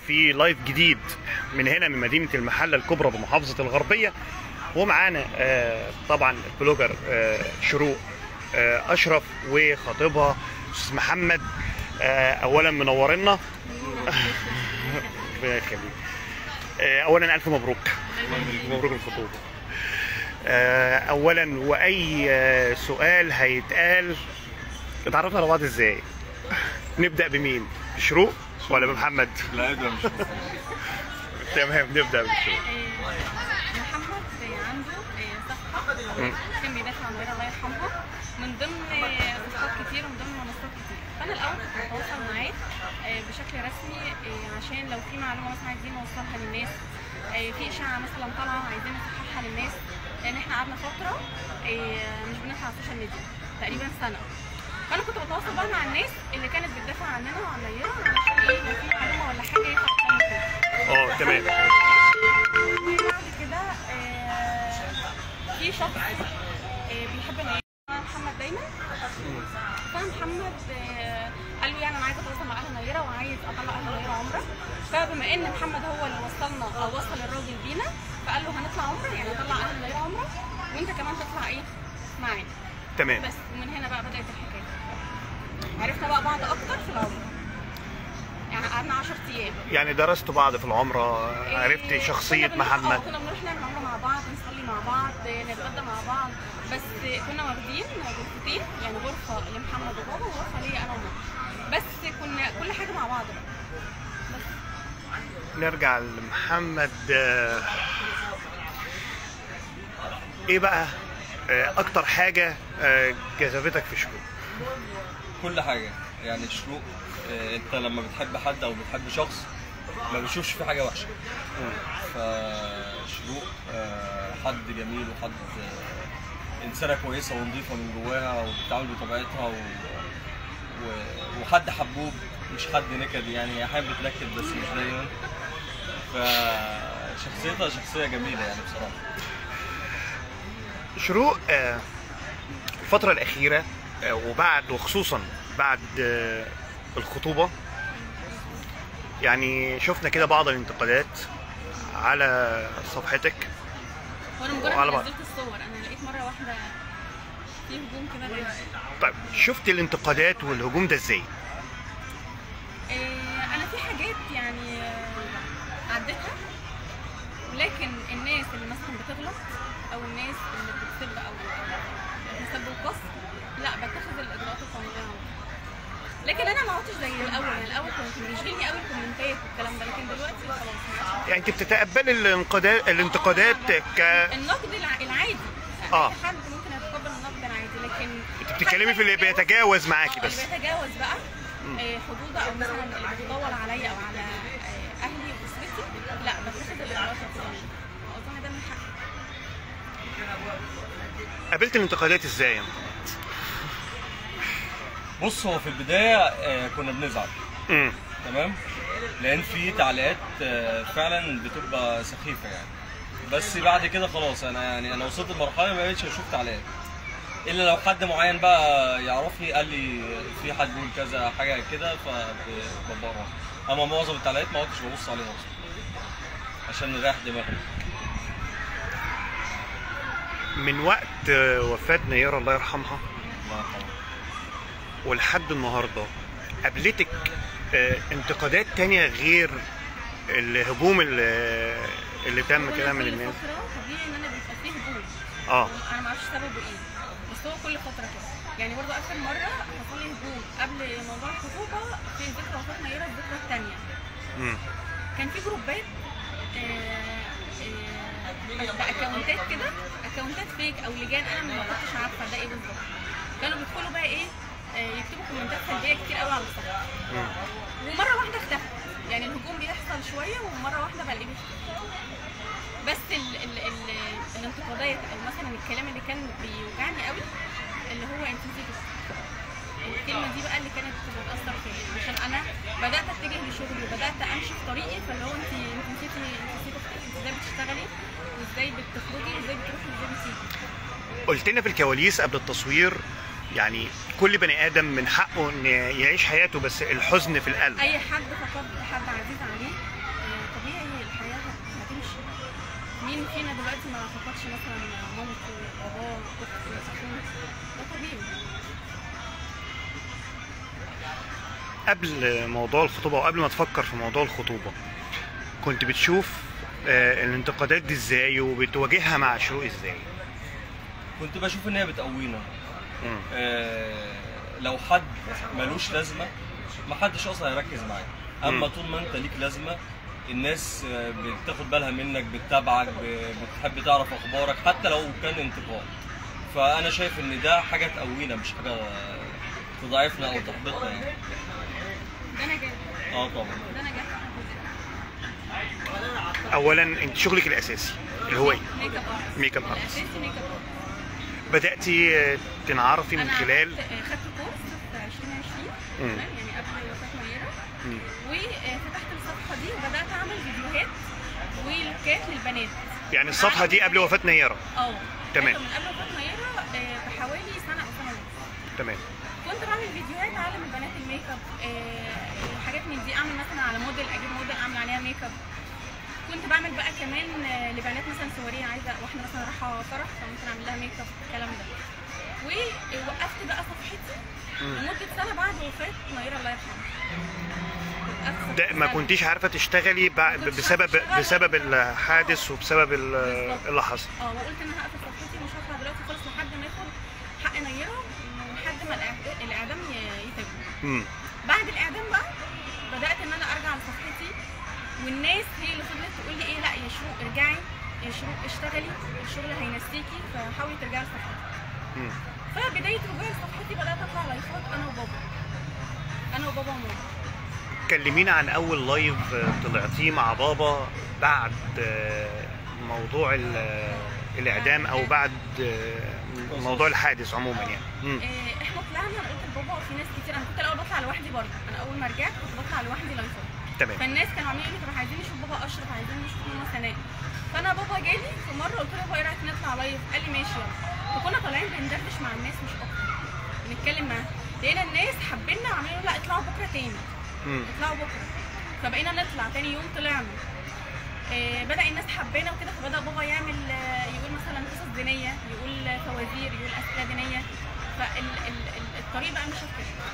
في لايف جديد من هنا من مدينه المحله الكبرى بمحافظه الغربيه ومعانا آه، طبعا البلوجر آه، شروق آه، اشرف وخطيبها استاذ محمد آه، اولا منورنا ربنا يخليك آه، اولا الف مبروك مبروك الخطوبه آه، اولا واي آه، سؤال هيتقال اتعرفنا على بعض ازاي نبدا بمين شروق ولا بمحمد لا ابدا مش تمام نبدا بشروق محمد عنده صفحة كان بيدافع عن غير الله يرحمها من ضمن صفحات كتير ومن ضمن منصات كتير فأنا الأول كنت بتواصل معاه بشكل رسمي عشان لو في معلومة مثلا عايزين نوصلها للناس في إشاعة مثلا طالعة عايزين نصححها للناس لأن احنا قعدنا فترة مش بنطلع على السوشيال ميديا تقريبا سنة فأنا كنت بتواصل بقى مع الناس اللي كانت بتدافع عننا وعن نيرة علشان ايه لو في معلومة ولا حاجة ينفع نتكلم فيها. اه تمام بعد كده آه، في شخص آه، بيحب ان محمد دايما فمحمد آه، قال له يعني انا عايز اتواصل مع اهل نيره وعايز اطلع اهل نيره عمره فبما ان محمد هو اللي وصلنا او وصل الراجل بينا فقال له هنطلع عمره يعني اطلع اهل نيره عمره وانت كمان تطلع ايه معانا تمام بس ومن هنا بقى بدات الحكايه عرفنا بقى بعض اكتر في العمره يعني قعدنا 10 ايام يعني درستوا بعض في العمره عرفت إيه، شخصيه كنا بنروح- محمد آه، كنا بنروح نعمل عمره مع بعض نصلي مع بعض نتغدى مع بعض بس كنا واخدين غرفتين يعني غرفه لمحمد وبابا وغرفه ليا انا وماما بس كنا كل حاجه مع بعض بقى نرجع لمحمد آه، ايه بقى آه، اكتر حاجه آه، جذبتك في شروق كل حاجه يعني شروق آه، انت لما بتحب حد او بتحب شخص ما بتشوفش فيه حاجه وحشه فشروق آه، حد جميل وحد آه، انسانه كويسه ونظيفه من جواها وبتتعامل بطبيعتها و... و... وحد حبوب مش حد نكد يعني هي احيانا بتنكد بس مش دايما فشخصيتها شخصيه جميله يعني بصراحه شروق آه، الفترة الأخيرة آه، وبعد وخصوصا بعد آه، الخطوبة يعني شفنا كده بعض الانتقادات على صفحتك وانا مجرد وعلى ما بعض. نزلت الصور انا لقيت مره واحده في هجوم كده غريب طيب شفت الانتقادات والهجوم ده ازاي؟ إيه، انا في حاجات يعني آه، عديتها لكن الناس اللي مثلا بتغلط او الناس اللي بتسب او بتسب القصد لا بتخذ الاجراءات القانونيه على طول. لكن انا ما عدتش زي الاول يعني الاول كنت بيشغلني قوي الكومنتات والكلام ده لكن دلوقتي خلاص ما عادش. يعني انت بتتقبل الانقادات الانتقادات ك النقد الع- العادي آه. اي حد ممكن يتقبل النقد العادي لكن انت بتتكلمي في اللي بيتجاوز معاكي آه، بس اللي بيتجاوز بقى آه، حدود او مثلا اللي بيتطاول عليا او على آه، اهلي واسرتي لا بتاخد الاجراءات القانونيه واظن ده من حقي قابلت الانتقادات ازاي؟ بص هو في البدايه آه، كنا بنزعل امم تمام لان في تعليقات آه، فعلا بتبقى سخيفه يعني بس بعد كده خلاص انا يعني انا وصلت لمرحله ما بقتش اشوف تعليقات الا لو حد معين بقى يعرفني قال لي في حد بيقول كذا حاجه كده فببرر اما معظم التعليقات ما كنتش ببص عليها اصلا عشان نريح دماغنا من وقت آه، وفاة نيرة الله يرحمها الله يرحمه. ولحد النهارده قابلتك آه، انتقادات تانية غير الهجوم اللي, اللي تم كل- كده من كل الناس فتره طبيعي ان انا بيبقى فيه هجوم اه انا ما اعرفش سببه ايه بس هو كل فتره كده يعني برضه اخر مره حصل لي هجوم قبل موضوع الخطوبه في ذكرى وفاه نيره الذكرى الثانيه مم. كان في جروبات آه، آه، باكونتات كده اكونتات فيك او لجان انا ما كنتش عارفه ده ايه بالظبط كانوا بيدخلوا بقى ايه آه، يكتبوا كومنتات سلبيه كتير قوي على الصفحه مم. ومره واحده اختفى يعني الهجوم بيحصل شويه ومره واحده بلاقيه بيختفي بس ال ال ال الانتقادات او مثلا الكلام اللي كان بيوجعني قوي اللي هو انت نسيتي الكلمه دي بقى اللي كانت بتاثر فيا عشان انا بدات اتجه لشغلي وبدات امشي في طريقي فاللي هو انت انت نسيتي انت نسيتي اختك انت ازاي بتشتغلي وازاي بتخرجي وازاي بتروحي وازاي بتيجي قلت لنا في الكواليس قبل التصوير يعني كل بني ادم من حقه ان يعيش حياته بس الحزن في القلب اي حد فقد حد عزيز عليه طبيعي الحياه هتمشي مين فينا دلوقتي ما فقدش مثلا مامته باباه اخته اخوه ده طبيعي قبل موضوع الخطوبه وقبل ما تفكر في موضوع الخطوبه كنت بتشوف آه، الانتقادات دي ازاي وبتواجهها مع شروق ازاي كنت بشوف ان هي بتقوينا مم. آه، لو حد ملوش لازمه ما حدش اصلا هيركز معاك اما مم. طول ما انت ليك لازمه الناس آه، بتاخد بالها منك بتتابعك ب- بتحب تعرف اخبارك حتى لو كان انتقاد فانا شايف ان ده حاجه تقوينا مش حاجه تضعفنا او تحبطنا يعني ده نجاح اه طبعا ده نجاح اولا انت شغلك الاساسي الهوايه ميك اب ارتست ميك اب ارتست الاساسي ميك اب ارتست بداتي آه، تنعرفي من انا خلال عملت- آه، خدت كورس في 2020 مم. تمام يعني قبل وفاه ميرا مم. وفتحت الصفحه دي وبدات اعمل فيديوهات ولوكات للبنات يعني الصفحه دي قبل وفاه نيره اه تمام. من قبل وفاه ميرا آه، بحوالي سنه او سنه ونص تمام كنت بعمل فيديوهات اعلم البنات الميك اب آه، حاجات من دي اعمل مثلا على موديل اجيب موديل اعمل عليها ميك اب كنت بعمل بقى كمان آه، لبنات مثلا سوريه عايزه واحده مثلا رايحه فرح فممكن اعمل لها ميك اب الكلام ده ووقفت بقى صفحتي مم. لمده سنه بعد وفاه ميرا الله يرحمها وقفت ده ما سنة. كنتيش عارفه تشتغلي بع- كنتش بسبب هشتغل. بسبب الحادث وبسبب ال- بالظبط. اللي حصل اه وقلت ان هقفل صفحتي مش هطلع دلوقتي خالص لحد ما ياخد حق نيره ولحد ما الإعد- الاعدام ي- يتم مم. بعد الاعدام بقى بدات ان انا ارجع لصفحتي والناس هي اللي فضلت تقول لي ايه لا يا شروق ارجعي يا شروق اشتغلي الشغل هينسيكي فحاولي ترجعي لصفحتي مم. فبدايه رجوعي لصفحتي بدات اطلع لايفات انا وبابا انا وبابا وماما كلمينا عن اول لايف آه، طلعتيه مع بابا بعد آه، موضوع ال- آه، الاعدام او بعد آه، موضوع الحادث عموما يعني مم. إيه، احنا طلعنا انا قلت لبابا في ناس كتير انا كنت الاول بطلع لوحدي برضه انا اول ما رجعت كنت بطلع لوحدي لايفات تمام فالناس كانوا عاملين يقولوا طب عايزين نشوف بابا اشرف عايزين نشوف ماما سناء فانا بابا جالي في مره قلت له بابا ايه رايك نطلع لايف قال لي ماشي يلا فكنا طالعين بندردش مع الناس مش اكتر بنتكلم معاهم لقينا الناس حابيننا وعاملين يقولوا لا اطلعوا بكره تاني مم. اطلعوا بكره فبقينا نطلع تاني يوم طلعنا آه، بدا الناس حبانا وكده فبدا بابا يعمل آه، يقول مثلا قصص دينيه يقول فوازير يقول اسئله دينيه فالطريق بقى مش كده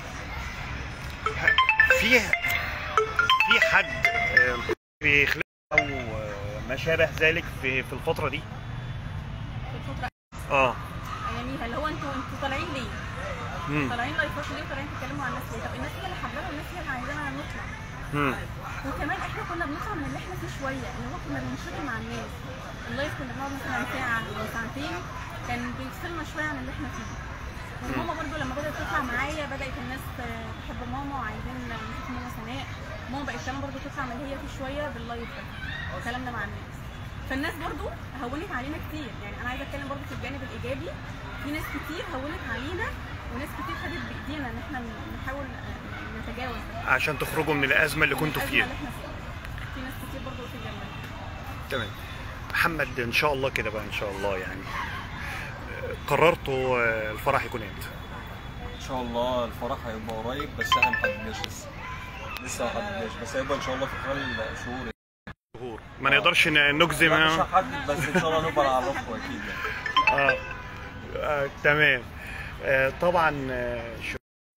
في في حد آه، في خلال او آه، ما شابه ذلك في في الفتره دي في الفتره اه اياميها اللي هو انتوا انتوا طالعين ليه؟ مم. طالعين لايفات ليه وطالعين تتكلموا عن الناس ليه؟ طب الناس هي اللي حبانا والناس هي اللي عايزانا نطلع مم. وكمان احنا كنا بنطلع من اللي احنا فيه شويه اللي هو كنا بنشتغل مع الناس اللايف كنا بنقعد مثلا ساعه او ساعتين كان بيفصلنا شويه عن اللي احنا فيه وماما برضو لما بدات تطلع معايا بدات الناس آه، تحب ماما وعايزين نشوف ماما سناء ماما بقت كمان برضو تطلع من اللي هي فيه شويه باللايف ده الكلام ده مع الناس فالناس برضو هونت علينا كتير يعني انا عايزه اتكلم برضو في الجانب الايجابي في ناس كتير هونت علينا وناس كتير خدت بايدينا ان احنا نحاول آه، نتجاوز ده عشان تخرجوا من الازمه اللي كنتوا الأزمة فيها اللي احنا فيها. في ناس كتير برضو في جنبنا تمام محمد ان شاء الله كده بقى ان شاء الله يعني آه، قررتوا آه، الفرح يكون امتى ان شاء الله الفرح هيبقى قريب بس احنا ما حددناش لسه لسه ما حددناش بس هيبقى ان شاء الله في خلال شهور شهور ما نقدرش ن- نجزم لا مش آه. هحدد بس ان شاء الله نبقى نعرفكم اكيد يعني آه. آه. تمام آه. طبعا آه. شو-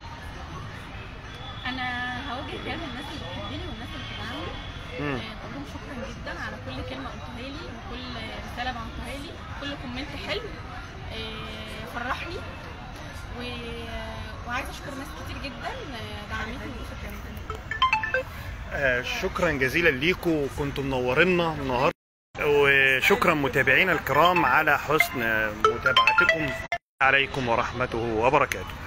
انا هوجه كلام الناس اللي بتحبني والناس اللي بتدعمني مم. آه، بقول لهم شكرا جدا على كل كلمه قلتوها لي وكل رساله بعتوها لي كل كومنت حلو آه، فرحني و... وعايزه اشكر ناس كتير جدا آه، دعمتني وشكرا جدا آه. شكرا جزيلا ليكم كنتوا منورينا النهارده وشكرا متابعينا الكرام على حسن متابعتكم عليكم ورحمته وبركاته